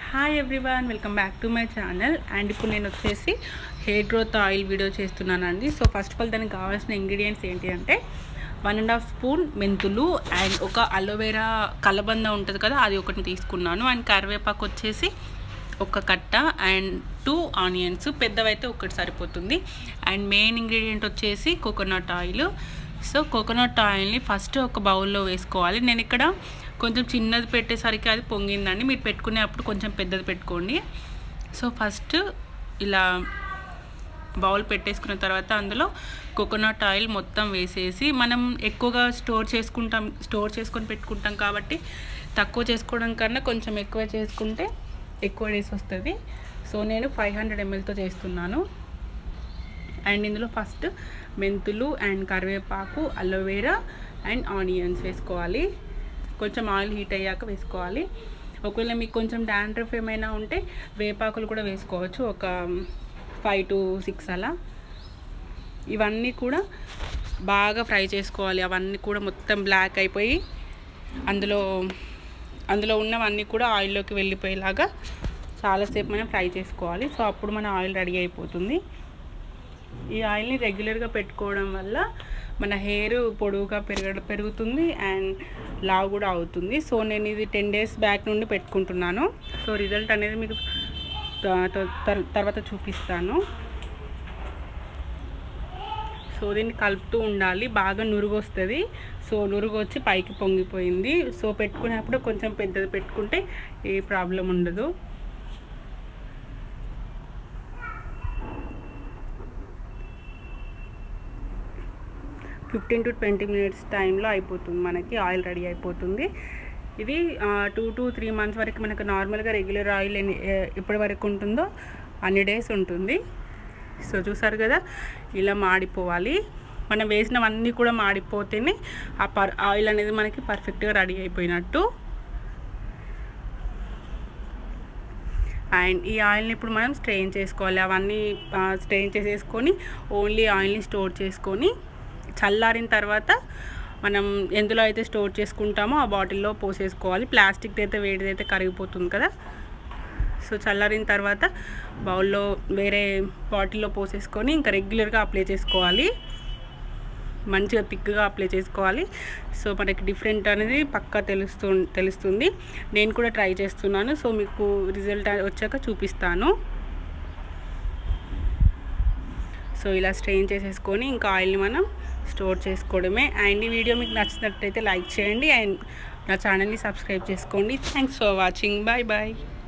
hi everyone welcome back to my channel and ఇప్పుడు నేను వచ్చేసి హెయిర్ గ్రోత్ ఆయిల్ వీడియో చేస్తున్నానండి సో ఫస్ట్ ఆఫ్ ఆల్ దానికి కావాల్సిన ఇంగ్రీడియంట్స్ ఏంటి అంటే వన్ అండ్ హాఫ్ స్పూన్ మెంతులు అండ్ ఒక అలోవెరా కలబంద ఉంటుంది కదా అది ఒకటి తీసుకున్నాను అండ్ కరివేపాకు వచ్చేసి ఒక కట్ట అండ్ టూ ఆనియన్స్ పెద్దవైతే ఒకటి సరిపోతుంది అండ్ మెయిన్ ఇంగ్రీడియంట్ వచ్చేసి కోకోనట్ ఆయిల్ సో కోకోనట్ ఆయిల్ని ఫస్ట్ ఒక బౌల్లో వేసుకోవాలి నేను ఇక్కడ కొంచెం చిన్నది పెట్టేసరికి అది పొంగిందండి మీరు పెట్టుకునేటప్పుడు కొంచెం పెద్దది పెట్టుకోండి సో ఫస్ట్ ఇలా బౌల్ పెట్టేసుకున్న తర్వాత అందులో కోకోనట్ ఆయిల్ మొత్తం వేసేసి మనం ఎక్కువగా స్టోర్ చేసుకుంటాం స్టోర్ చేసుకొని పెట్టుకుంటాం కాబట్టి తక్కువ చేసుకోవడం కన్నా కొంచెం ఎక్కువ చేసుకుంటే ఎక్కువ డేస్ వస్తుంది సో నేను ఫైవ్ హండ్రెడ్ ఎంఎల్తో చేస్తున్నాను అండ్ ఇందులో ఫస్ట్ మెంతులు అండ్ కరివేపాకు అలోవేరా అండ్ ఆనియన్స్ వేసుకోవాలి కొంచెం ఆయిల్ హీట్ అయ్యాక వేసుకోవాలి ఒకవేళ మీకు కొంచెం డాండ్రఫ్ ఏమైనా ఉంటే వేపాకులు కూడా వేసుకోవచ్చు ఒక ఫైవ్ టు సిక్స్ అలా ఇవన్నీ కూడా బాగా ఫ్రై చేసుకోవాలి అవన్నీ కూడా మొత్తం బ్లాక్ అయిపోయి అందులో అందులో ఉన్నవన్నీ కూడా ఆయిల్లోకి వెళ్ళిపోయేలాగా చాలాసేపు మనం ఫ్రై చేసుకోవాలి సో అప్పుడు మన ఆయిల్ రెడీ అయిపోతుంది ఈ ఆయిల్ని రెగ్యులర్గా పెట్టుకోవడం వల్ల మన హెయిర్ పొడవుగా పెరగ పెరుగుతుంది అండ్ లావ్ కూడా అవుతుంది సో నేను ఇది టెన్ డేస్ బ్యాక్ నుండి పెట్టుకుంటున్నాను సో రిజల్ట్ అనేది మీకు తర్వాత చూపిస్తాను సో దీన్ని కలుపుతూ ఉండాలి బాగా నురుగు వస్తుంది సో నురుగు వచ్చి పైకి పొంగిపోయింది సో పెట్టుకునేప్పుడు కొంచెం పెద్దది పెట్టుకుంటే ఏ ప్రాబ్లం ఉండదు ఫిఫ్టీన్ టు ట్వంటీ మినిట్స్ టైంలో అయిపోతుంది మనకి ఆయిల్ రెడీ అయిపోతుంది ఇది టూ టు త్రీ మంత్స్ వరకు మనకు నార్మల్గా రెగ్యులర్ ఆయిల్ ఎప్పటి వరకు ఉంటుందో అన్ని డేస్ ఉంటుంది సో చూసారు కదా ఇలా మాడిపోవాలి మనం వేసినవన్నీ కూడా మాడిపోతేనే ఆ పర్ ఆయిల్ అనేది మనకి పర్ఫెక్ట్గా రెడీ అయిపోయినట్టు అండ్ ఈ ఆయిల్ని ఇప్పుడు మనం స్ట్రెయిన్ చేసుకోవాలి అవన్నీ స్ట్రెయిన్ చేసేసుకొని ఓన్లీ ఆయిల్ని స్టోర్ చేసుకొని చల్లారిన తర్వాత మనం ఎందులో అయితే స్టోర్ చేసుకుంటామో ఆ బాటిల్లో పోసేసుకోవాలి ప్లాస్టిక్ అయితే వేడిదైతే కరిగిపోతుంది కదా సో చల్లారిన తర్వాత బౌల్లో వేరే బాటిల్లో పోసేసుకొని ఇంకా రెగ్యులర్గా అప్లై చేసుకోవాలి మంచిగా థిక్గా అప్లై చేసుకోవాలి సో మనకి డిఫరెంట్ అనేది పక్కా తెలుస్తు తెలుస్తుంది నేను కూడా ట్రై చేస్తున్నాను సో మీకు రిజల్ట్ వచ్చాక చూపిస్తాను సో ఇలా స్ట్రెయిన్ చేసేసుకొని ఇంకా ఆయిల్ని మనం స్టోర్ చేసుకోవడమే అండ్ ఈ వీడియో మీకు నచ్చినట్టయితే లైక్ చేయండి అండ్ నా ఛానల్ని సబ్స్క్రైబ్ చేసుకోండి thanks for watching bye bye